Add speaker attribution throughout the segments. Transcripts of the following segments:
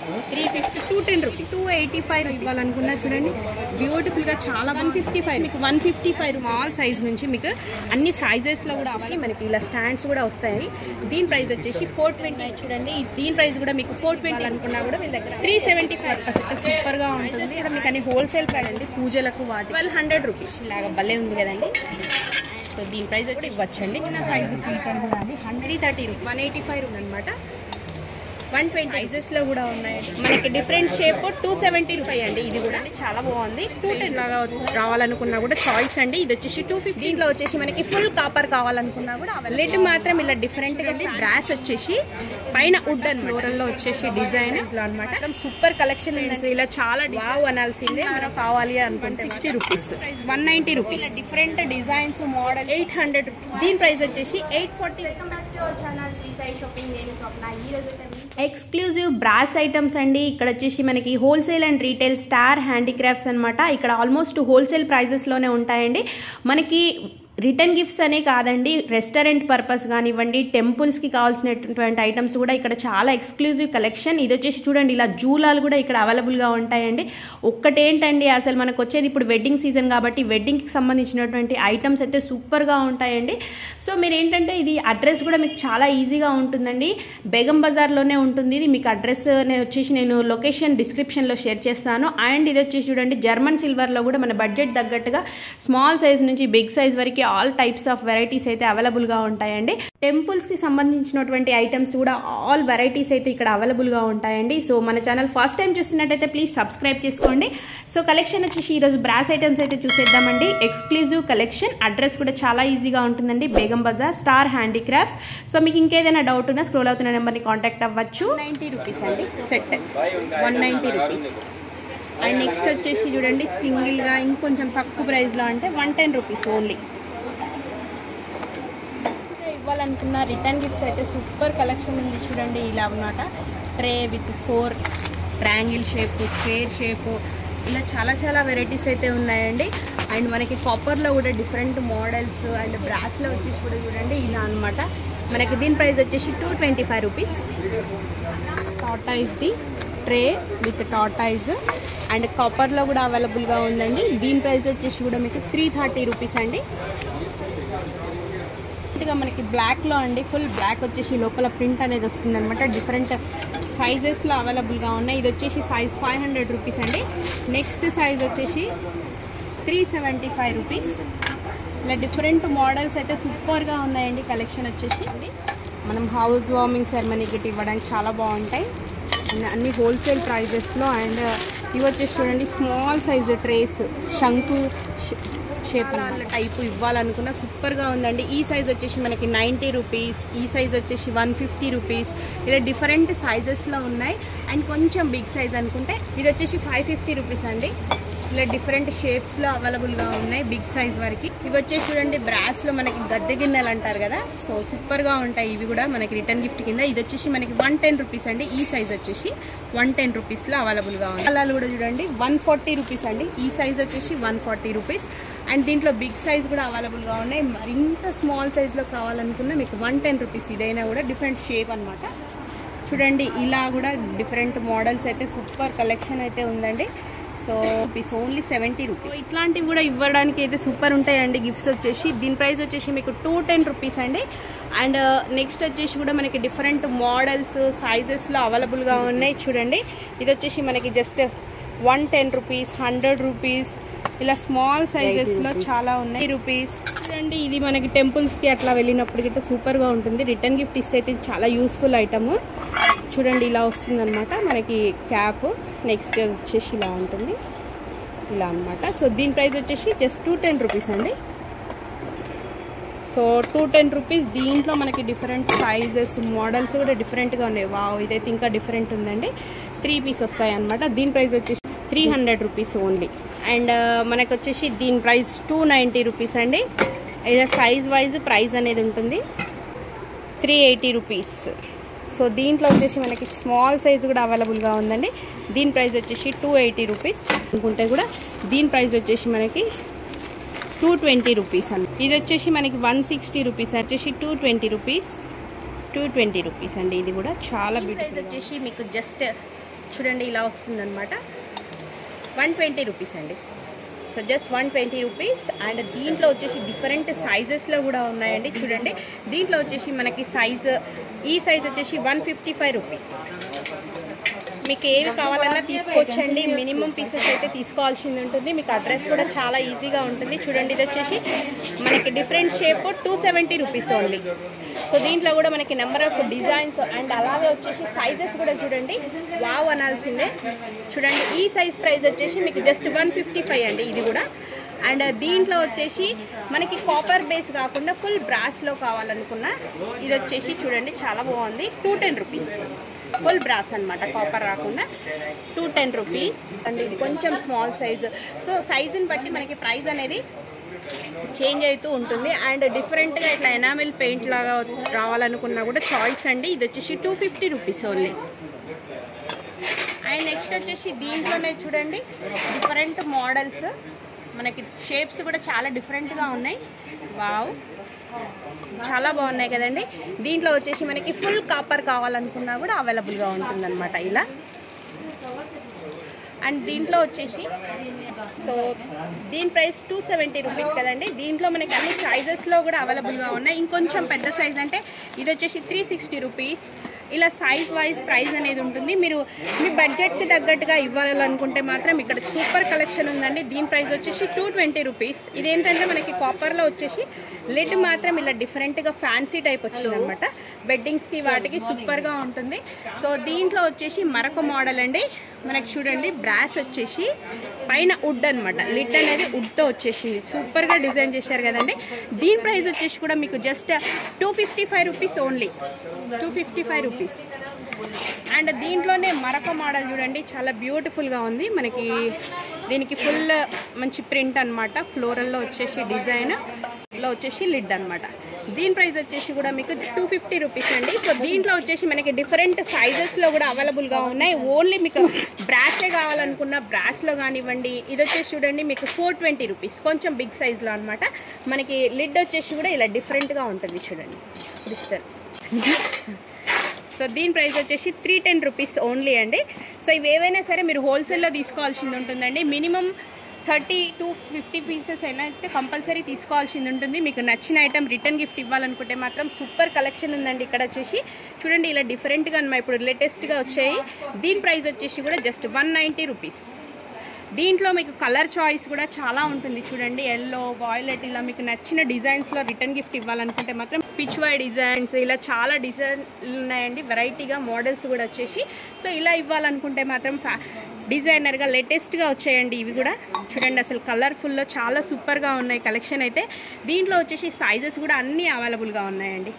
Speaker 1: three fifty two ten rupees two eighty five ఇవ్వాలనుకున్నా చూడండి బ్యూటిఫుల్గా చాలా వన్ ఫిఫ్టీ ఫైవ్ మీకు one fifty five small size నుంచి మీకు అన్ని సైజెస్లో కూడా అవ్వాలి మనకి ఇలా స్టాండ్స్ కూడా వస్తాయి దీని ప్రైస్ వచ్చేసి ఫోర్ ట్వంటీ చూడండి ఈ దీని ప్రైస్ కూడా మీకు ఫోర్ ట్వంటీ అనుకున్నా కూడా వీళ్ళ దగ్గర త్రీ సెవెంటీ ఫైవ్ పర్సెంట్ సూపర్గా ఉంటుంది ఇక్కడ మీకు అన్ని హోల్సేల్ ప్రైస్ అండి పూజలకు వాటి ట్వెల్వ్ హండ్రెడ్ రూపీస్ ఇలాగ భలే ఉంది కదండి సో దీని ప్రైస్ కూడా ఇవ్వచ్చండి చిన్న సైజు పీకర్ కూడా అండి hundred thirty one eighty five అనమాట వన్ ట్వంటీ సైజెస్లో కూడా ఉన్నాయండి మనకి డిఫరెంట్ షేప్ టూ సెవెంటీ రూపాయి అండి ఇది కూడా అండి చాలా బాగుంది టూ టెన్ లాగా రావాలనుకున్నా కూడా చాయిస్ అండి ఇది వచ్చేసి టూ ఫిఫ్టీ దీంట్లో వచ్చేసి మనకి ఫుల్ కాపర్ కావాలనుకున్నా కూడా లెడ్ మాత్రం ఇలా డిఫరెంట్ గా బ్రాస్ వచ్చేసి పైన వుడ్ అండ్ ఫ్లోరల్ లో వచ్చేసి డిజైన్ లో అనమాట సూపర్ కలెక్షన్ ఉంది ఇలా చాలా వావ్ అనాల్సిందే మనం కావాలి అనుకుంటే sixty rupees one ninety rupees different designs model eight hundred దీని ప్రైస్ వచ్చేసి eight forty welcome back to our channel Shri shopping నేను స్వప్న ఈ రోజు ఎక్స్క్లూజివ్ బ్రాస్ ఐటమ్స్ అండి ఇక్కడ వచ్చేసి మనకి wholesale and retail star handicrafts అనమాట ఇక్కడ ఆల్మోస్ట్ హోల్సేల్ ప్రైజెస్లోనే ఉంటాయండి మనకి రిటర్న్ గిఫ్ట్స్ అనే కాదండి రెస్టారెంట్ పర్పస్ కానివ్వండి టెంపుల్స్కి కావాల్సినటువంటి ఐటమ్స్ కూడా ఇక్కడ చాలా ఎక్స్క్లూజివ్ కలెక్షన్ ఇది వచ్చేసి చూడండి ఇలా జూలాలు కూడా ఇక్కడ అవైలబుల్గా ఉంటాయండి ఒక్కటేంటండి అసలు మనకు వచ్చేది ఇప్పుడు వెడ్డింగ్ సీజన్ కాబట్టి వెడ్డింగ్కి సంబంధించినటువంటి ఐటమ్స్ అయితే సూపర్గా ఉంటాయండి సో మీరు ఏంటంటే ఇది అడ్రస్ కూడా మీకు చాలా ఈజీగా ఉంటుందండి బేగం బజార్లోనే ఉంటుంది ఇది మీకు అడ్రస్ వచ్చేసి నేను లొకేషన్ డిస్క్రిప్షన్లో షేర్ చేస్తాను అండ్ ఇది వచ్చేసి చూడండి జర్మన్ సిల్వర్లో కూడా మన బడ్జెట్ తగ్గట్టుగా స్మాల్ సైజ్ నుంచి బిగ్ సైజ్ వరకు ఆల్ టైప్స్ ఆఫ్ వెరైటీస్ అయితే అవైలబుల్గా ఉంటాయండి టెంపుల్స్కి సంబంధించినటువంటి ఐటమ్స్ కూడా ఆల్ వెరైటీస్ అయితే ఇక్కడ అవైలబుల్గా ఉంటాయండి సో మన ఛానల్ ఫస్ట్ టైం చూస్తున్నట్టయితే ప్లీజ్ సబ్స్క్రైబ్ చేసుకోండి సో కలెక్షన్ వచ్చేసి ఈరోజు బ్రాస్ ఐటమ్స్ అయితే చూసేద్దామండి ఎక్స్క్లూజివ్ కలెక్షన్ అడ్రస్ కూడా చాలా ఈజీగా ఉంటుందండి Begum Bazaar star handicrafts so మీకు ఇంకేదైనా డౌట్ ఉన్నా స్క్రోల్ అవుతున్న నెంబర్ని కాంటాక్ట్ అవ్వచ్చు నైంటీ రూపీస్ అండి set one ninety rupees and next వచ్చేసి చూడండి సింగిల్గా ఇంకొంచెం తక్కువ ప్రైస్లో అంటే వన్ టెన్ రూపీస్ ఓన్లీ ఇవ్వాలనుకున్న రిటర్న్ గిఫ్ట్స్ అయితే సూపర్ కలెక్షన్ ఉంది చూడండి ఇలా అన్నమాట tray with four triangle shape square shape ఇలా చాలా చాలా వెరైటీస్ అయితే ఉన్నాయండి అండ్ మనకి కాపర్లో కూడా డిఫరెంట్ మోడల్స్ అండ్ బ్రాస్లో వచ్చేసి కూడా చూడండి ఇలా అనమాట మనకి దీని ప్రైస్ వచ్చేసి టూ ట్వంటీ ఫైవ్ రూపీస్ టాటాయిస్ది ట్రే విత్ టాటాయిస్ అండ్ కాపర్లో కూడా అవైలబుల్గా ఉందండి దీని ప్రైస్ వచ్చేసి కూడా మీకు త్రీ థర్టీ రూపీస్ అండి గా మనకి బ్లాక్లో అండి ఫుల్ బ్లాక్ వచ్చేసి లోపల ప్రింట్ అనేది వస్తుంది అనమాట డిఫరెంట్ సైజెస్లో అవైలబుల్గా ఉన్నాయి ఇది వచ్చేసి సైజ్ ఫైవ్ హండ్రెడ్ రూపీస్ అండి నెక్స్ట్ సైజ్ వచ్చేసి త్రీ సెవెంటీ ఫైవ్ రూపీస్ ఇలా డిఫరెంట్ మోడల్స్ అయితే సూపర్గా ఉన్నాయండి కలెక్షన్ వచ్చేసి మనం హౌస్ వార్మింగ్ సెరమనీ గిట్ ఇవ్వడానికి చాలా బాగుంటాయి అండ్ అన్ని హోల్సేల్ ప్రైజెస్లో అండ్ ఇవి వచ్చేసి చూడండి స్మాల్ సైజ్ ట్రేస్ శంకు షేప్ టైప్ ఇవ్వాలనుకున్న సూపర్గా ఉందండి ఈ సైజ్ వచ్చేసి మనకి నైంటీ రూపీస్ ఈ సైజ్ వచ్చేసి వన్ ఫిఫ్టీ రూపీస్ ఇలా డిఫరెంట్ సైజెస్లో ఉన్నాయి అండ్ కొంచెం బిగ్ సైజ్ అనుకుంటే ఇది వచ్చేసి ఫైవ్ ఫిఫ్టీ రూపీస్ అండి ఇలా డిఫరెంట్ షేప్స్లో అవైలబుల్గా ఉన్నాయి బిగ్ సైజ్ వరకు ఇవి వచ్చేసి చూడండి బ్రాస్లో మనకి గద్దె గిన్నెలు అంటారు కదా సో సూపర్గా ఉంటాయి ఇవి కూడా మనకి రిటర్న్ గిఫ్ట్ కింద ఇది వచ్చేసి మనకి వన్ టెన్ రూపీస్ అండి ఈ సైజ్ వచ్చేసి వన్ టెన్ రూపీస్లో అవైలబుల్గా ఉంది అలాలు కూడా చూడండి వన్ ఫార్టీ రూపీస్ అండి ఈ సైజ్ వచ్చేసి వన్ ఫార్టీ రూపీస్ అండ్ దీంట్లో బిగ్ సైజ్ కూడా అవైలబుల్గా ఉన్నాయి మరింత స్మాల్ సైజ్లో కావాలనుకున్న మీకు వన్ టెన్ రూపీస్ ఇదైనా కూడా డిఫరెంట్ షేప్ అనమాట చూడండి ఇలా కూడా డిఫరెంట్ మోడల్స్ అయితే సూపర్ కలెక్షన్ అయితే ఉందండి so piece only seventy rupees ఇట్లాంటివి కూడా ఇవ్వడానికి అయితే సూపర్ ఉంటాయండి గిఫ్ట్స్ వచ్చేసి దీని ప్రైస్ వచ్చేసి మీకు టూ టెన్ రూపీస్ అండి అండ్ నెక్స్ట్ వచ్చేసి కూడా మనకి డిఫరెంట్ మోడల్స్ సైజెస్లో అవైలబుల్గా ఉన్నాయి చూడండి ఇది వచ్చేసి మనకి just one ten rupees hundred rupees ఇలా స్మాల్ సైజెస్లో చాలా ఉన్నాయి రూపీస్ చూడండి ఇది మనకి టెంపుల్స్కి అట్లా వెళ్ళినప్పుడు గిట్ట సూపర్గా ఉంటుంది రిటర్న్ గిఫ్ట్ ఇస్తే అయితే ఇది చాలా యూస్ఫుల్ ఐటమ్ చూడండి ఇలా వస్తుంది అనమాట మనకి క్యాప్ నెక్స్ట్ వచ్చేసి ఇలా ఉంటుంది ఇలా అనమాట సో దీని ప్రైస్ వచ్చేసి జస్ట్ టూ టెన్ రూపీస్ అండి సో టూ టెన్ రూపీస్ దీంట్లో మనకి డిఫరెంట్ సైజెస్ మోడల్స్ కూడా డిఫరెంట్గా ఉన్నాయి వావ్ ఇదైతే ఇంకా డిఫరెంట్ ఉందండి త్రీ పీస్ వస్తాయి అనమాట దీని ప్రైస్ వచ్చేసి three hundred rupees only and మనకు వచ్చేసి దీని ప్రైస్ టూ నైంటీ రూపీస్ అండి ఇది సైజ్ వైజ్ ప్రైస్ అనేది ఉంటుంది త్రీ ఎయిటీ రూపీస్ సో దీంట్లో వచ్చేసి మనకి స్మాల్ సైజ్ కూడా అవైలబుల్గా ఉందండి దీని ప్రైస్ వచ్చేసి టూ ఎయిటీ రూపీస్ అనుకుంటే కూడా దీని ప్రైస్ వచ్చేసి మనకి టూ ట్వంటీ రూపీస్ అండి ఇది వచ్చేసి మనకి వన్ సిక్స్టీ రూపీస్ వచ్చేసి two twenty rupees two twenty rupees అండి ఇది కూడా చాలా బ్యూటిఫుల్ వచ్చేసి మీకు జస్ట్ చూడండి ఇలా వస్తుందన్నమాట వన్ ట్వంటీ రూపీస్ అండి so just one twenty rupees and దీంట్లో వచ్చేసి డిఫరెంట్ సైజెస్లో కూడా ఉన్నాయండి చూడండి దీంట్లో వచ్చేసి మనకి సైజ్ ఈ సైజ్ వచ్చేసి వన్ ఫిఫ్టీ ఫైవ్ రూపీస్ మీకు ఏవి కావాలన్నా తీసుకోవచ్చండి మినిమం పీసెస్ అయితే తీసుకోవాల్సింది ఉంటుంది మీకు అడ్రస్ కూడా చాలా ఈజీగా ఉంటుంది చూడండి ఇది వచ్చేసి మనకి different shape two seventy rupees only so దీంట్లో కూడా మనకి నెంబర్ ఆఫ్ డిజైన్స్ అండ్ అలాగే వచ్చేసి సైజెస్ కూడా చూడండి వావ్ అనాల్సిందే చూడండి ఈ సైజ్ ప్రైస్ వచ్చేసి మీకు జస్ట్ వన్ ఫిఫ్టీ ఫైవ్ అండి ఇది కూడా అండ్ దీంట్లో వచ్చేసి మనకి కాపర్ బేస్ కాకుండా ఫుల్ బ్రాస్లో కావాలనుకున్న ఇది వచ్చేసి చూడండి చాలా బాగుంది two ten rupees full brass అనమాట కాపర్ రాకుండా టూ టెన్ రూపీస్ అండ్ ఇది కొంచెం స్మాల్ సైజ్ సో సైజుని బట్టి మనకి ప్రైస్ అనేది చేంజ్ అవుతూ ఉంటుంది అండ్ డిఫరెంట్గా ఇట్లా ఎనామిల్ పెయింట్ లాగా రావాలనుకున్నా కూడా చాయిస్ అండి ఇది వచ్చేసి two fifty rupees only and next వచ్చేసి దీంట్లోనే చూడండి డిఫరెంట్ మోడల్స్ మనకి షేప్స్ కూడా చాలా డిఫరెంట్గా ఉన్నాయి వావ్ చాలా బాగున్నాయి కదండి దీంట్లో వచ్చేసి మనకి ఫుల్ కాపర్ కావాలనుకున్నా కూడా అవైలబుల్గా ఉంటుందన్నమాట ఇలా అండ్ దీంట్లో వచ్చేసి సో దీని ప్రైస్ టూ సెవెంటీ రూపీస్ కదండి దీంట్లో మనకి అన్ని సైజెస్లో కూడా అవైలబుల్గా ఉన్నాయి ఇంకొంచెం పెద్ద సైజ్ అంటే ఇది వచ్చేసి త్రీ సిక్స్టీ రూపీస్ ఇలా సైజ్ వైజ్ ప్రైస్ అనేది ఉంటుంది మీరు మీ బడ్జెట్కి తగ్గట్టుగా ఇవ్వాలనుకుంటే మాత్రం ఇక్కడ సూపర్ కలెక్షన్ ఉందండి దీని ప్రైస్ వచ్చేసి టూ ట్వంటీ రూపీస్ ఇదేంటంటే మనకి కాపర్లో వచ్చేసి లిడ్ మాత్రం ఇలా డిఫరెంట్గా ఫ్యాన్సీ టైప్ వచ్చిందనమాట బెడ్డింగ్స్కి వాటికి సూపర్గా ఉంటుంది సో దీంట్లో వచ్చేసి మరొక మోడల్ అండి మనకి చూడండి బ్రాస్ వచ్చేసి పైన వుడ్ అనమాట లిడ్ అనేది వుడ్తో వచ్చేసింది సూపర్గా డిజైన్ చేశారు కదండి దీని ప్రైస్ వచ్చేసి కూడా మీకు just two fifty five rupees only two fifty five rupees and దీంట్లోనే మరొక మోడల్ చూడండి చాలా బ్యూటిఫుల్గా ఉంది మనకి దీనికి ఫుల్ మంచి ప్రింట్ అనమాట ఫ్లోరల్లో వచ్చేసి డిజైన్ లో వచ్చేసి లిడ్ అనమాట దీని ప్రైస్ వచ్చేసి కూడా మీకు టూ ఫిఫ్టీ రూపీస్ అండి సో దీంట్లో వచ్చేసి మనకి డిఫరెంట్ సైజెస్లో కూడా అవైలబుల్గా ఉన్నాయి ఓన్లీ మీకు బ్రాస్లే కావాలనుకున్న బ్రాస్లో కానివ్వండి ఇది వచ్చేసి చూడండి మీకు ఫోర్ ట్వంటీ రూపీస్ కొంచెం బిగ్ సైజ్లో అనమాట మనకి లిడ్ వచ్చేసి కూడా ఇలా డిఫరెంట్గా ఉంటుంది చూడండి క్రిస్టల్ సో దీని ప్రైస్ వచ్చేసి త్రీ టెన్ రూపీస్ ఓన్లీ అండి సో ఇవి ఏవైనా సరే మీరు హోల్సేల్లో తీసుకోవాల్సింది ఉంటుందండి minimum thirty to fifty pieces అయినా అయితే కంపల్సరీ తీసుకోవాల్సింది ఉంటుంది మీకు నచ్చిన ఐటమ్ రిటర్న్ గిఫ్ట్ ఇవ్వాలనుకుంటే మాత్రం సూపర్ కలెక్షన్ ఉందండి ఇక్కడ వచ్చేసి చూడండి ఇలా డిఫరెంట్గా అన్నమాట ఇప్పుడు లేటెస్ట్గా వచ్చాయి దీని ప్రైస్ వచ్చేసి కూడా జస్ట్ వన్ నైంటీ రూపీస్ దీంట్లో మీకు కలర్ చాయిస్ కూడా చాలా ఉంటుంది చూడండి ఎల్లో వాయిలెట్ ఇలా మీకు నచ్చిన డిజైన్స్లో రిటర్న్ గిఫ్ట్ ఇవ్వాలనుకుంటే మాత్రం పిచ్ వై డిజైన్స్ ఇలా చాలా డిజైన్ ఉన్నాయండి వెరైటీగా మోడల్స్ కూడా వచ్చేసి సో ఇలా ఇవ్వాలనుకుంటే మాత్రం ఫ్యా డిజైనర్గా లేటెస్ట్గా వచ్చాయండి ఇవి కూడా చూడండి అసలు కలర్ఫుల్లో చాలా సూపర్గా ఉన్నాయి కలెక్షన్ అయితే దీంట్లో వచ్చేసి సైజెస్ కూడా అన్నీ అవైలబుల్గా ఉన్నాయండి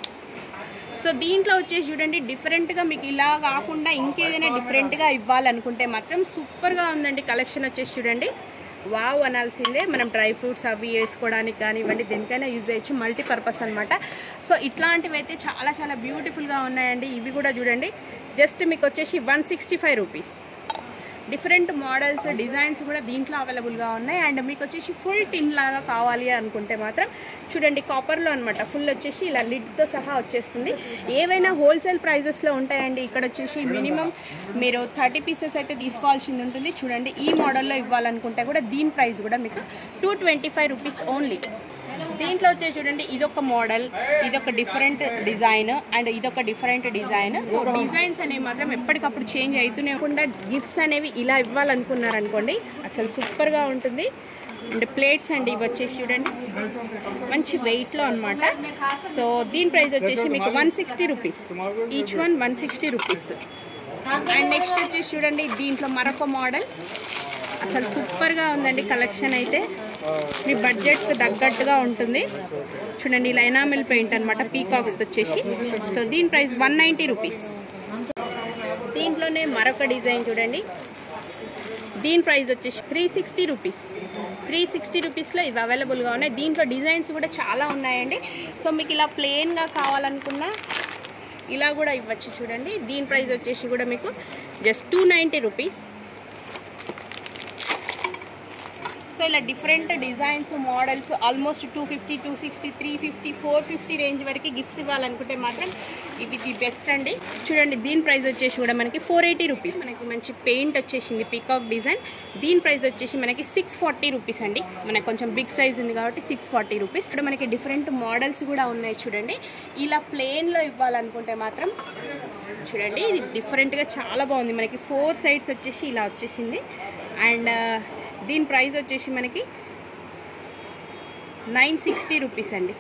Speaker 1: సో దీంట్లో వచ్చేసి చూడండి డిఫరెంట్గా మీకు ఇలా కాకుండా ఇంకేదైనా డిఫరెంట్గా ఇవ్వాలనుకుంటే మాత్రం సూపర్గా ఉందండి కలెక్షన్ వచ్చేసి చూడండి వావ్ అనాల్సిందే మనం డ్రై ఫ్రూట్స్ అవి వేసుకోవడానికి కానివ్వండి దేనికైనా యూజ్ చేయొచ్చు మల్టీపర్పస్ అనమాట సో ఇట్లాంటివి అయితే చాలా చాలా బ్యూటిఫుల్గా ఉన్నాయండి ఇవి కూడా చూడండి జస్ట్ మీకు వచ్చేసి one sixty five rupees different models designs కూడా దీంట్లో అవైలబుల్గా ఉన్నాయి అండ్ మీకు వచ్చేసి ఫుల్ టిన్ లాగా కావాలి అనుకుంటే మాత్రం చూడండి కాపర్లో అనమాట ఫుల్ వచ్చేసి ఇలా లిడ్తో సహా వచ్చేస్తుంది ఏవైనా హోల్సేల్ ప్రైజెస్లో ఉంటాయండి ఇక్కడ వచ్చేసి మినిమం మీరు థర్టీ పీసెస్ అయితే తీసుకోవాల్సింది ఉంటుంది చూడండి ఈ మోడల్లో ఇవ్వాలనుకుంటే కూడా దీని ప్రైస్ కూడా మీకు two twenty five rupees only దీంట్లో వచ్చేసి చూడండి ఇదొక మోడల్ ఇదొక డిఫరెంట్ డిజైన్ అండ్ ఇదొక డిఫరెంట్ డిజైన్ సో డిజైన్స్ అనేవి మాత్రం ఎప్పటికప్పుడు చేంజ్ అవుతూనేకుండా గిఫ్ట్స్ అనేవి ఇలా ఇవ్వాలనుకున్నారనుకోండి అసలు సూపర్గా ఉంటుంది అండ్ ప్లేట్స్ అండి ఇవి వచ్చేసి చూడండి మంచి వెయిట్లో అనమాట సో దీని ప్రైస్ వచ్చేసి మీకు one sixty rupees each one one sixty rupees and next వచ్చేసి చూడండి దీంట్లో మరొక మోడల్ అసలు సూపర్గా ఉందండి కలెక్షన్ అయితే మీ బడ్జెట్కి తగ్గట్టుగా ఉంటుంది చూడండి ఇలా ఎనామిల్ పెయింట్ అనమాట పీకాక్స్ వచ్చేసి సో దీని ప్రైస్ వన్ నైంటీ రూపీస్ దీంట్లోనే మరొక డిజైన్ చూడండి దీని ప్రైస్ వచ్చేసి three sixty rupees three sixty రూపీస్లో ఇవి అవైలబుల్గా ఉన్నాయి దీంట్లో డిజైన్స్ కూడా చాలా ఉన్నాయండి సో మీకు ఇలా ప్లెయిన్గా కావాలనుకున్నా ఇలా కూడా ఇవ్వచ్చు చూడండి దీని ప్రైస్ వచ్చేసి కూడా మీకు just two ninety rupees so so ఇలా different designs models almost two fifty two sixty three fifty four fifty range వరకు గిఫ్ట్స్ ఇవ్వాలనుకుంటే మాత్రం ఇవి ది బెస్ట్ అండి చూడండి దీని ప్రైస్ వచ్చేసి కూడా మనకి ఫోర్ ఎయిటీ రూపీస్ మనకి మంచి పెయింట్ వచ్చేసింది పీకాక్ డిజైన్ దీని ప్రైస్ వచ్చేసి మనకి సిక్స్ ఫార్టీ రూపీస్ అండి మనకి కొంచెం బిగ్ సైజ్ ఉంది కాబట్టి సిక్స్ ఫార్టీ రూపీస్ ఇక్కడ మనకి డిఫరెంట్ మోడల్స్ కూడా ఉన్నాయి చూడండి ఇలా ప్లెయిన్లో ఇవ్వాలనుకుంటే మాత్రం చూడండి ఇది డిఫరెంట్గా చాలా బాగుంది మనకి ఫోర్ సైడ్స్ వచ్చేసి ఇలా వచ్చేసింది అండ్ దీని ప్రైస్ వచ్చేసి మనకి నైన్ సిక్స్టీ రూపీస్ అండి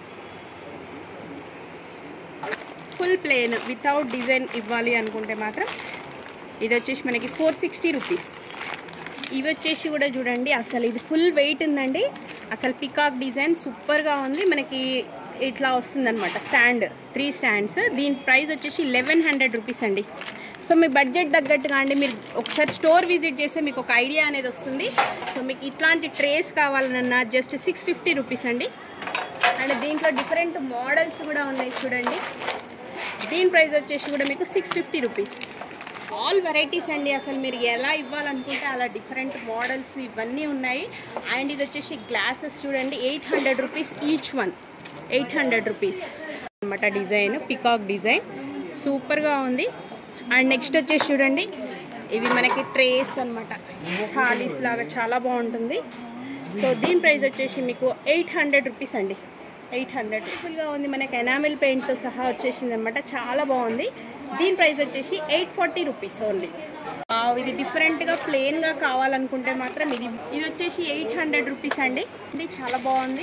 Speaker 1: ఫుల్ ప్లేన్ వితౌట్ డిజైన్ ఇవ్వాలి అనుకుంటే మాత్రం ఇది వచ్చేసి మనకి ఫోర్ సిక్స్టీ రూపీస్ ఇవి వచ్చేసి కూడా చూడండి అసలు ఇది ఫుల్ వెయిట్ ఉందండి అసలు పికాక్ డిజైన్ సూపర్గా ఉంది మనకి ఇట్లా వస్తుందన్నమాట స్టాండ్ త్రీ స్టాండ్స్ దీని ప్రైస్ వచ్చేసి లెవెన్ హండ్రెడ్ రూపీస్ అండి సో మీ బడ్జెట్ తగ్గట్టుగా అండి మీరు ఒకసారి స్టోర్ విజిట్ చేస్తే మీకు ఒక ఐడియా అనేది వస్తుంది సో మీకు ఇట్లాంటి ట్రేస్ కావాలన్నా జస్ట్ సిక్స్ ఫిఫ్టీ రూపీస్ అండి అండ్ దీంట్లో డిఫరెంట్ మోడల్స్ కూడా ఉన్నాయి చూడండి దీని ప్రైస్ వచ్చేసి కూడా మీకు six fifty rupees all varieties అండి అసలు మీరు ఎలా ఇవ్వాలనుకుంటే అలా డిఫరెంట్ మోడల్స్ ఇవన్నీ ఉన్నాయి అండ్ ఇది వచ్చేసి గ్లాసెస్ చూడండి eight hundred rupees each one eight hundred rupees అనమాట డిజైన్ పికాక్ డిజైన్ సూపర్గా ఉంది అండ్ నెక్స్ట్ వచ్చేసి చూడండి ఇవి మనకి ట్రేస్ అనమాట థాలీస్ లాగా చాలా బాగుంటుంది సో దీని ప్రైస్ వచ్చేసి మీకు ఎయిట్ హండ్రెడ్ రూపీస్ అండి ఎయిట్ హండ్రెడ్ ఫుల్గా ఉంది మనకి ఎనామిల్ పెయింట్తో సహా వచ్చేసింది అనమాట చాలా బాగుంది దీని ప్రైస్ వచ్చేసి ఎయిట్ ఫార్టీ రూపీస్ ఓన్లీ ఇది డిఫరెంట్గా ప్లెయిన్గా కావాలనుకుంటే మాత్రం ఇది ఇది వచ్చేసి ఎయిట్ హండ్రెడ్ రూపీస్ అండి ఇది చాలా బాగుంది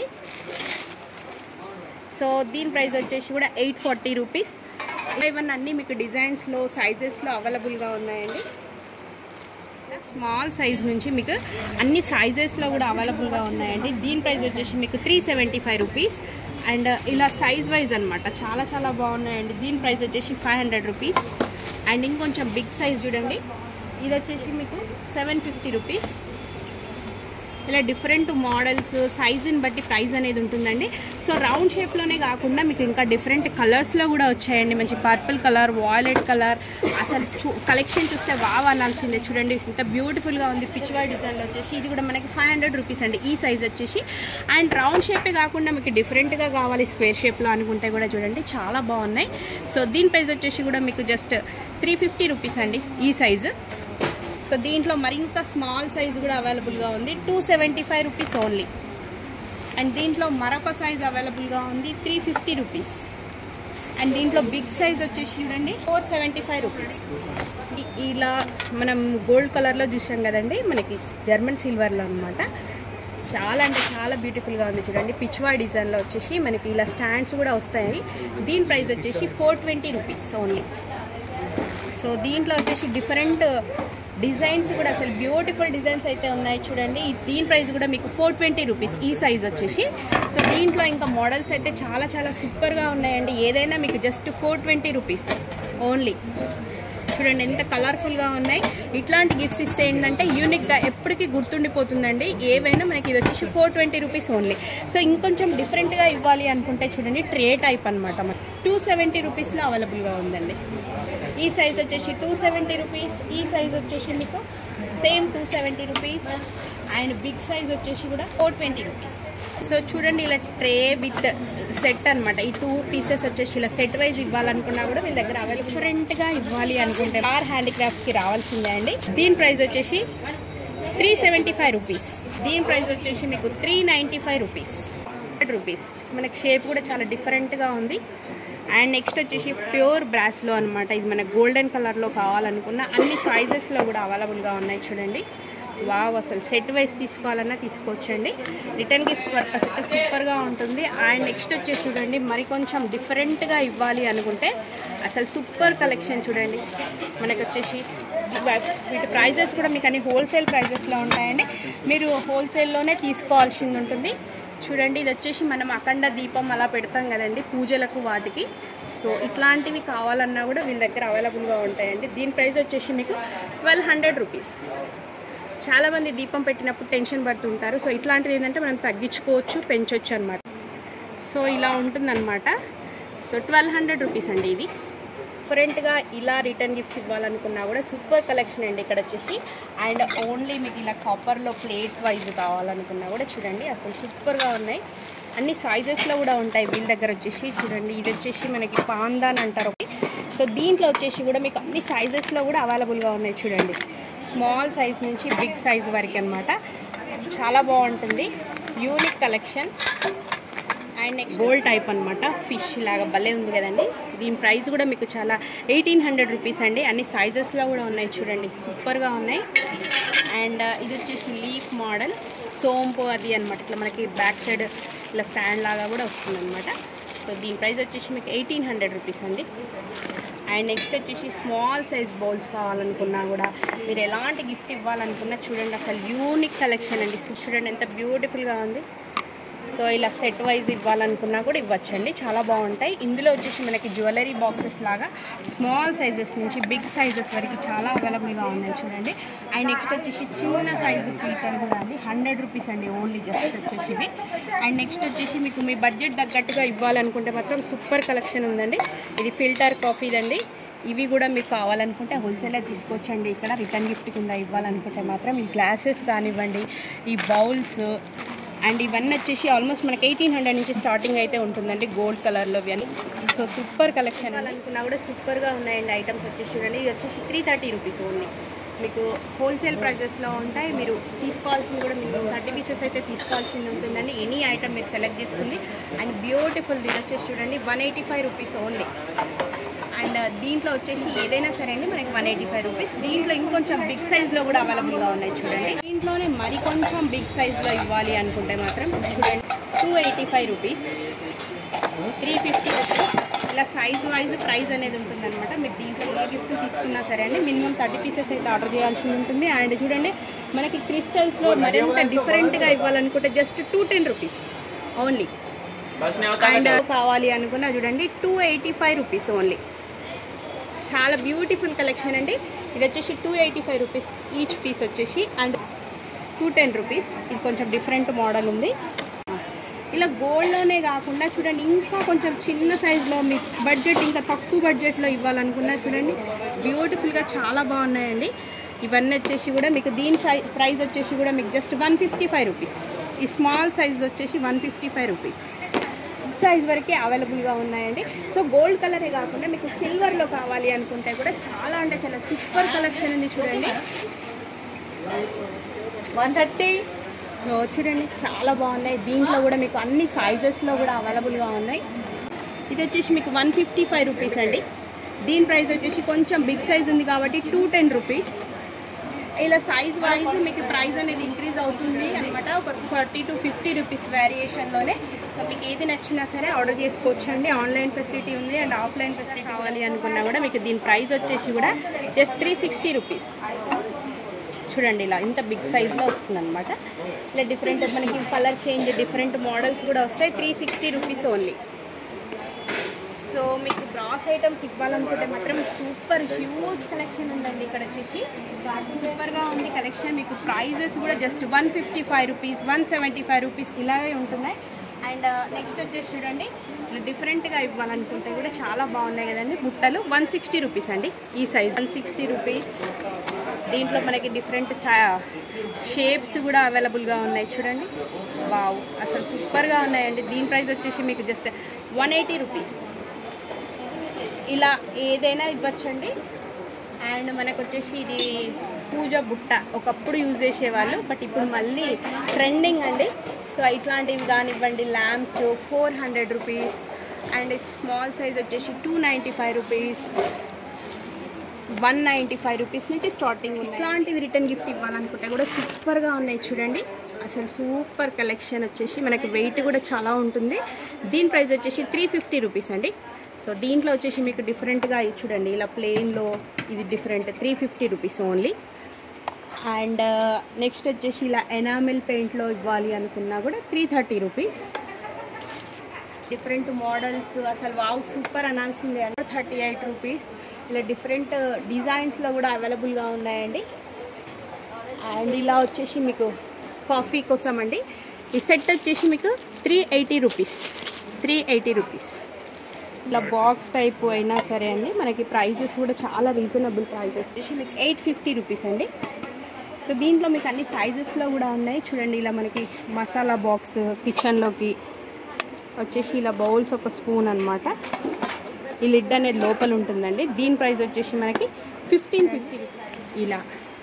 Speaker 1: సో దీని ప్రైస్ వచ్చేసి కూడా ఎయిట్ ఫార్టీ రూపీస్ ఇవన్నీ అన్నీ మీకు డిజైన్స్లో సైజెస్లో అవైలబుల్గా ఉన్నాయండి స్మాల్ సైజ్ నుంచి మీకు అన్ని సైజెస్లో కూడా అవైలబుల్గా ఉన్నాయండి దీని ప్రైస్ వచ్చేసి మీకు three seventy five rupees and ఇలా సైజ్ వైజ్ అనమాట చాలా చాలా బాగున్నాయండి దీని ప్రైస్ వచ్చేసి ఫైవ్ హండ్రెడ్ రూపీస్ అండ్ ఇంకొంచెం బిగ్ సైజ్ చూడండి ఇది వచ్చేసి మీకు సెవెన్ ఫిఫ్టీ రూపీస్ ఇలా డిఫరెంట్ మోడల్స్ సైజుని బట్టి ప్రైస్ అనేది ఉంటుందండి సో రౌండ్ షేప్లోనే కాకుండా మీకు ఇంకా డిఫరెంట్ కలర్స్లో కూడా వచ్చాయండి మంచి పర్పుల్ కలర్ వాయిలెట్ కలర్ అసలు చూ కలెక్షన్ చూస్తే వావ్ అనాల్సిందే చూడండి ఇంత బ్యూటిఫుల్గా ఉంది పిచ్వాయ్ డిజైన్లో వచ్చేసి ఇది కూడా మనకి ఫైవ్ హండ్రెడ్ రూపీస్ అండి ఈ సైజ్ వచ్చేసి అండ్ రౌండ్ షేపే కాకుండా మీకు డిఫరెంట్గా కావాలి స్క్వేర్ షేప్లో అనుకుంటే కూడా చూడండి చాలా బాగున్నాయి సో దీని ప్రైస్ వచ్చేసి కూడా మీకు జస్ట్ త్రీ ఫిఫ్టీ రూపీస్ అండి ఈ సైజు సో దీంట్లో మరింత స్మాల్ సైజ్ కూడా అవైలబుల్గా ఉంది two seventy five rupees only and దీంట్లో మరొక సైజ్ అవైలబుల్గా ఉంది త్రీ ఫిఫ్టీ రూపీస్ అండ్ దీంట్లో బిగ్ సైజ్ వచ్చేసి చూడండి ఫోర్ సెవెంటీ ఫైవ్ రూపీస్ ఇలా మనం గోల్డ్ కలర్లో చూసాం కదండి మనకి జర్మన్ సిల్వర్లో అనమాట చాలా అంటే చాలా బ్యూటిఫుల్గా ఉంది చూడండి పిచ్వా డిజైన్లో వచ్చేసి మనకి ఇలా స్టాండ్స్ కూడా వస్తాయి దీని ప్రైస్ వచ్చేసి four twenty rupees only so దీంట్లో వచ్చేసి డిఫరెంట్ డిజైన్స్ కూడా అసలు బ్యూటిఫుల్ డిజైన్స్ అయితే ఉన్నాయి చూడండి ఈ- దీని ప్రైస్ కూడా మీకు ఫోర్ ట్వంటీ రూపీస్ ఈ సైజ్ వచ్చేసి సో దీంట్లో ఇంకా మోడల్స్ అయితే చాలా చాలా సూపర్గా ఉన్నాయండి ఏదైనా మీకు just four twenty rupees only చూడండి ఎంత కలర్ఫుల్గా ఉన్నాయి ఇట్లాంటి గిఫ్ట్స్ ఇస్తే ఏంటంటే యూనిక్గా ఎప్పటికీ గుర్తుండిపోతుందండి ఏవైనా మనకి ఇది వచ్చేసి four twenty rupees only so ఇంకొంచెం డిఫరెంట్గా ఇవ్వాలి అనుకుంటే చూడండి ట్రే టైప్ అనమాట మనకి టూ సెవెంటీ రూపీస్లో అవైలబుల్గా ఉందండి ఈ సైజ్ వచ్చేసి టూ సెవెంటీ రూపీస్ ఈ సైజ్ వచ్చేసి మీకు same two seventy rupees and big size వచ్చేసి కూడా ఫోర్ ట్వంటీ రూపీస్ సో చూడండి ఇలా ట్రే విత్ సెట్ అనమాట ఈ టూ పీసెస్ వచ్చేసి ఇలా సెట్ వైజ్ ఇవ్వాలనుకున్నా కూడా వీళ్ళ దగ్గర అవైలబుల్ డిఫరెంట్గా ఇవ్వాలి అనుకుంటే ఆర్ హ్యాండిక్రాఫ్ట్స్కి రావాల్సిందే అండి దీని ప్రైస్ వచ్చేసి త్రీ సెవెంటీ ఫైవ్ రూపీస్ దీని ప్రైస్ వచ్చేసి మీకు three ninety five rupees hundred rupees మనకి షేప్ కూడా చాలా డిఫరెంట్గా ఉంది అండ్ నెక్స్ట్ వచ్చేసి ప్యూర్ బ్రాస్లో అనమాట ఇది మన గోల్డెన్ కలర్లో కావాలనుకున్న అన్ని సైజెస్లో కూడా అవైలబుల్గా ఉన్నాయి చూడండి వావ్ అసలు సెట్ వైస్ తీసుకోవాలన్నా తీసుకోవచ్చండి రిటర్న్ గిఫ్ట్ పర్పస్ అయితే సూపర్గా ఉంటుంది అండ్ నెక్స్ట్ వచ్చేసి చూడండి మరి కొంచెం డిఫరెంట్గా ఇవ్వాలి అనుకుంటే అసలు సూపర్ కలెక్షన్ చూడండి మనకు వచ్చేసి ఇవ- వీటి ప్రైజెస్ కూడా మీకు అన్ని హోల్సేల్ ప్రైజెస్లో ఉంటాయండి మీరు హోల్సేల్లోనే తీసుకోవాల్సింది ఉంటుంది చూడండి ఇది వచ్చేసి మనం అఖండ దీపం అలా పెడతాం కదండి పూజలకు వాటికి సో ఇట్లాంటివి కావాలన్నా కూడా వీళ్ళ దగ్గర అవైలబుల్గా ఉంటాయండి దీని ప్రైస్ వచ్చేసి మీకు ట్వెల్వ్ హండ్రెడ్ రూపీస్ చాలామంది దీపం పెట్టినప్పుడు టెన్షన్ పడుతుంటారు సో ఇట్లాంటిది ఏంటంటే మనం తగ్గించుకోవచ్చు పెంచవచ్చు అనమాట సో ఇలా ఉంటుందన్నమాట సో ట్వెల్వ్ హండ్రెడ్ రూపీస్ అండి ఇది డిఫరెంట్గా ఇలా రిటర్న్ గిఫ్ట్స్ ఇవ్వాలనుకున్నా కూడా సూపర్ కలెక్షన్ అండి ఇక్కడ వచ్చేసి అండ్ ఓన్లీ మీకు ఇలా కాపర్లో ప్లేట్ వైజ్ కావాలనుకున్నా కూడా చూడండి అసలు సూపర్గా ఉన్నాయి అన్ని సైజెస్లో కూడా ఉంటాయి వీళ్ళ దగ్గర వచ్చేసి చూడండి ఇది వచ్చేసి మనకి పాందాన్ అంటారు సో దీంట్లో వచ్చేసి కూడా మీకు అన్ని సైజెస్లో కూడా అవైలబుల్గా ఉన్నాయి చూడండి స్మాల్ సైజ్ నుంచి బిగ్ సైజ్ వరకు అనమాట చాలా బాగుంటుంది unique collection and next gold type అనమాట ఫిష్ లాగా భలే ఉంది కదండి దీని ప్రైస్ కూడా మీకు చాలా ఎయిటీన్ హండ్రెడ్ రూపీస్ అండి అన్ని సైజెస్లో కూడా ఉన్నాయి చూడండి సూపర్గా ఉన్నాయి అండ్ ఇది వచ్చేసి లీఫ్ మోడల్ సోంపు అది అనమాట ఇట్లా మనకి బ్యాక్ సైడ్ ఇట్లా స్టాండ్ లాగా కూడా వస్తుంది అనమాట సో దీని ప్రైస్ వచ్చేసి మీకు ఎయిటీన్ హండ్రెడ్ రూపీస్ అండి అండ్ నెక్స్ట్ వచ్చేసి స్మాల్ సైజ్ బౌల్స్ కావాలనుకున్నా కూడా మీరు ఎలాంటి గిఫ్ట్ ఇవ్వాలనుకున్నా చూడండి అసలు యూనిక్ కలెక్షన్ అండి చూడండి ఎంత బ్యూటిఫుల్గా ఉంది సో ఇలా సెట్ వైజ్ ఇవ్వాలనుకున్నా కూడా ఇవ్వచ్చండి చాలా బాగుంటాయి ఇందులో వచ్చేసి మనకి జ్యువెలరీ బాక్సెస్ లాగా స్మాల్ సైజెస్ నుంచి బిగ్ సైజెస్ వరకు చాలా అవైలబుల్గా ఉన్నాయి చూడండి అండ్ నెక్స్ట్ వచ్చేసి చిన్న సైజు పీటలు కూడా అండి హండ్రెడ్ రూపీస్ అండి ఓన్లీ జస్ట్ వచ్చేసి ఇవి అండ్ నెక్స్ట్ వచ్చేసి మీకు మీ బడ్జెట్ తగ్గట్టుగా ఇవ్వాలనుకుంటే మాత్రం సూపర్ కలెక్షన్ ఉందండి ఇది ఫిల్టర్ కాఫీదండి ఇవి కూడా మీకు కావాలనుకుంటే హోల్సేలర్ తీసుకోవచ్చండి ఇక్కడ రిటర్న్ గిఫ్ట్ కింద ఇవ్వాలనుకుంటే మాత్రం ఈ గ్లాసెస్ కానివ్వండి ఈ బౌల్స్ అండ్ ఇవన్నీ వచ్చేసి ఆల్మోస్ట్ మనకి ఎయిటీన్ హండ్రెడ్ నుంచి స్టార్టింగ్ అయితే ఉంటుందండి గోల్డ్ కలర్లో ఇవన్నీ సో సూపర్ కలెక్షన్ అనుకున్నా కూడా సూపర్గా ఉన్నాయండి ఐటమ్స్ వచ్చేసి చూడండి ఇది వచ్చేసి త్రీ థర్టీ రూపీస్ ఓన్లీ మీకు హోల్సేల్ ప్రైజెస్లో ఉంటాయి మీరు తీసుకోవాల్సింది కూడా మీకు థర్టీ పీసెస్ అయితే తీసుకోవాల్సింది ఉంటుందండి ఎనీ ఐటమ్ మీరు సెలెక్ట్ చేసుకుంది అండ్ బ్యూటిఫుల్ ఇది వచ్చేసి చూడండి one eighty five rupees only and దీంట్లో వచ్చేసి ఏదైనా సరే అండి మనకి వన్ ఎయిటీ ఫైవ్ రూపీస్ దీంట్లో ఇంకొంచెం బిగ్ సైజ్లో కూడా అవైలబుల్గా ఉన్నాయి చూడండి దీంట్లోనే మరి కొంచెం బిగ్ సైజ్లో ఇవ్వాలి అనుకుంటే మాత్రం చూడండి two eighty five rupees three fifty ఇలా సైజ్ వైజ్ ప్రైస్ అనేది ఉంటుందన్నమాట మీరు దీంట్లో ఏ గిఫ్ట్ తీసుకున్నా సరే అండి మినిమం థర్టీ పీసెస్ అయితే ఆర్డర్ చేయాల్సి ఉంటుంది అండ్ చూడండి మనకి క్రిస్టల్స్లో మరింత డిఫరెంట్గా ఇవ్వాలనుకుంటే just two ten rupees only and కావాలి అనుకున్నా చూడండి two eighty five rupees only చాలా బ్యూటిఫుల్ కలెక్షన్ అండి ఇది వచ్చేసి two eighty five rupees each piece వచ్చేసి అండ్ టూ టెన్ రూపీస్ ఇది కొంచెం డిఫరెంట్ మోడల్ ఉంది ఇలా గోల్డ్లోనే కాకుండా చూడండి ఇంకా కొంచెం చిన్న సైజులో మీ బడ్జెట్ ఇంకా తక్కువ బడ్జెట్లో ఇవ్వాలనుకున్నా చూడండి బ్యూటిఫుల్గా చాలా బాగున్నాయండి ఇవన్నీ వచ్చేసి కూడా మీకు దీని సై ప్రైస్ వచ్చేసి కూడా మీకు just one fifty five rupees ఈ స్మాల్ సైజ్ వచ్చేసి one fifty five rupees size వరకే అవైలబుల్గా ఉన్నాయండి సో గోల్డ్ కలరే కాకుండా మీకు సిల్వర్లో కావాలి అనుకుంటే కూడా చాలా అంటే చాలా సూపర్ కలెక్షన్ ఉంది చూడండి వన్ థర్టీ సో చూడండి చాలా బాగున్నాయి దీంట్లో కూడా మీకు అన్ని సైజెస్లో కూడా అవైలబుల్గా ఉన్నాయి ఇది వచ్చేసి మీకు వన్ ఫిఫ్టీ ఫైవ్ రూపీస్ అండి దీని ప్రైస్ వచ్చేసి కొంచెం బిగ్ సైజ్ ఉంది కాబట్టి టూ టెన్ రూపీస్ ఇలా సైజ్ వైజ్ మీకు ప్రైస్ అనేది ఇంక్రీజ్ అవుతుంది అనమాట ఒక ఫార్టీ టు ఫిఫ్టీ రూపీస్ వేరియేషన్లోనే సో మీకు ఏది నచ్చినా సరే ఆర్డర్ చేసుకోవచ్చు అండి ఆన్లైన్ ఫెసిలిటీ ఉంది అండ్ ఆఫ్లైన్ ఫెసిలిటీ కావాలి అనుకున్నా కూడా మీకు దీని ప్రైస్ వచ్చేసి కూడా జస్ట్ త్రీ సిక్స్టీ రూపీస్ చూడండి ఇలా ఇంత బిగ్ సైజ్లో వస్తుంది అనమాట ఇలా డిఫరెంట్ మనకి కలర్ చేంజ్ డిఫరెంట్ మోడల్స్ కూడా వస్తాయి three sixty rupees only so మీకు బ్రాస్ ఐటమ్స్ ఇవ్వాలనుకుంటే మాత్రం సూపర్ హ్యూజ్ కలెక్షన్ ఉందండి ఇక్కడ వచ్చేసి సూపర్గా ఉంది కలెక్షన్ మీకు ప్రైజెస్ కూడా just one fifty five rupees one seventy five rupees ఇలాగే ఉంటున్నాయి అండ్ నెక్స్ట్ వచ్చేసి చూడండి ఇలా డిఫరెంట్గా ఇవ్వాలనుకుంటే కూడా చాలా బాగున్నాయి కదండి బుట్టలు వన్ సిక్స్టీ రూపీస్ అండి ఈ సైజ్ వన్ సిక్స్టీ రూపీస్ దీంట్లో మనకి డిఫరెంట్ షేప్స్ కూడా అవైలబుల్గా ఉన్నాయి చూడండి వావ్ అసలు సూపర్గా ఉన్నాయండి దీని ప్రైస్ వచ్చేసి మీకు జస్ట్ వన్ ఎయిటీ రూపీస్ ఇలా ఏదైనా ఇవ్వచ్చండి అండ్ మనకు వచ్చేసి ఇది పూజ బుట్ట ఒకప్పుడు యూజ్ చేసేవాళ్ళు బట్ ఇప్పుడు మళ్ళీ ట్రెండింగ్ అండి సో ఇట్లాంటివి కానివ్వండి lamps four hundred rupees and small size వచ్చేసి two ninety five rupees one ninety five rupees నుంచి స్టార్టింగ్ ఉన్నాయి ఇట్లాంటివి రిటర్న్ గిఫ్ట్ ఇవ్వాలనుకుంటే కూడా సూపర్గా ఉన్నాయి చూడండి అసలు సూపర్ కలెక్షన్ వచ్చేసి మనకి వెయిట్ కూడా చాలా ఉంటుంది దీని ప్రైస్ వచ్చేసి త్రీ ఫిఫ్టీ రూపీస్ అండి సో దీంట్లో వచ్చేసి మీకు డిఫరెంట్గా చూడండి ఇలా ప్లెయిన్లో ఇది different three fifty rupees only and next వచ్చేసి ఇలా ఎనామిల్ పెయింట్లో ఇవ్వాలి అనుకున్నా కూడా three thirty rupees different models అసలు వావ్ సూపర్ అనాల్సిందే అంటే థర్టీ ఎయిట్ రూపీస్ ఇలా డిఫరెంట్ డిజైన్స్లో కూడా అవైలబుల్గా ఉన్నాయండి అండ్ ఇలా వచ్చేసి మీకు కాఫీ కోసం అండి ఈ సెట్ వచ్చేసి మీకు three eighty rupees three eighty rupees ఇలా బాక్స్ టైప్ అయినా సరే అండి మనకి ప్రైజెస్ కూడా చాలా రీజనబుల్ ప్రైజెస్ వచ్చేసి మీకు ఎయిట్ ఫిఫ్టీ రూపీస్ అండి సో దీంట్లో మీకు అన్ని సైజెస్లో కూడా ఉన్నాయి చూడండి ఇలా మనకి మసాలా బాక్స్ కిచెన్లోకి వచ్చేసి ఇలా బౌల్స్ ఒక స్పూన్ అనమాట ఈ లిడ్ అనేది లోపల ఉంటుందండి దీని ప్రైస్ వచ్చేసి మనకి ఫిఫ్టీన్ ఫిఫ్టీ ఇలా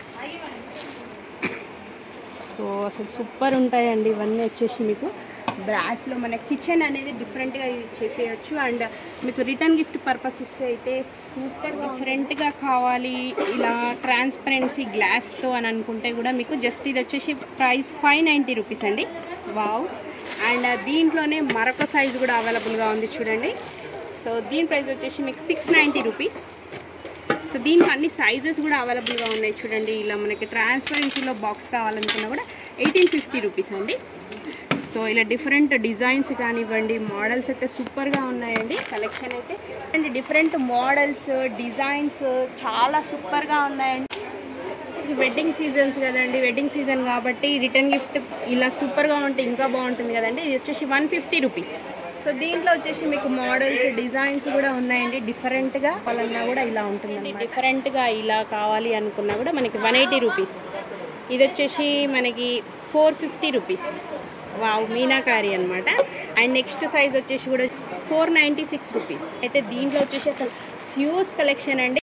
Speaker 1: సో అసలు సూపర్ ఉంటాయండి ఇవన్నీ వచ్చేసి మీకు బ్రాస్లో మన కిచెన్ అనేది డిఫరెంట్గా చేసేయచ్చు అండ్ మీకు రిటర్న్ గిఫ్ట్ పర్పస్ ఇస్తే అయితే సూపర్ డిఫరెంట్గా కావాలి ఇలా ట్రాన్స్పరెన్సీ గ్లాస్తో అని అనుకుంటే కూడా మీకు జస్ట్ ఇది వచ్చేసి ప్రైస్ ఫైవ్ నైంటీ రూపీస్ అండి వావ్ అండ్ దీంట్లోనే మరొక సైజు కూడా అవైలబుల్గా ఉంది చూడండి సో దీని ప్రైస్ వచ్చేసి మీకు సిక్స్ నైంటీ రూపీస్ సో దీనికి అన్ని సైజెస్ కూడా అవైలబుల్గా ఉన్నాయి చూడండి ఇలా మనకి ట్రాన్స్పరెన్సీలో బాక్స్ కావాలనుకున్నా కూడా ఎయిటీన్ ఫిఫ్టీ రూపీస్ అండి సో ఇలా డిఫరెంట్ డిజైన్స్ కానివ్వండి మోడల్స్ అయితే సూపర్గా ఉన్నాయండి కలెక్షన్ అయితే అండ్ డిఫరెంట్ మోడల్స్ డిజైన్స్ చాలా సూపర్గా ఉన్నాయండి ఇది వెడ్డింగ్ సీజన్స్ కదండి వెడ్డింగ్ సీజన్ కాబట్టి రిటర్న్ గిఫ్ట్ ఇలా సూపర్గా ఉంటే ఇంకా బాగుంటుంది కదండి ఇది వచ్చేసి వన్ ఫిఫ్టీ రూపీస్ సో దీంట్లో వచ్చేసి మీకు మోడల్స్ డిజైన్స్ కూడా ఉన్నాయండి డిఫరెంట్గా వాళ్ళన్నా కూడా ఇలా ఉంటుంది డిఫరెంట్గా ఇలా కావాలి అనుకున్నా కూడా మనకి వన్ ఎయిటీ రూపీస్ ఇది వచ్చేసి మనకి four fifty rupees wow meenakari అనమాట అండ్ నెక్స్ట్ సైజ్ వచ్చేసి కూడా ఫోర్ నైంటీ సిక్స్ రూపీస్ అయితే దీంట్లో వచ్చేసి అసలు హ్యూజ్ కలెక్షన్ అండి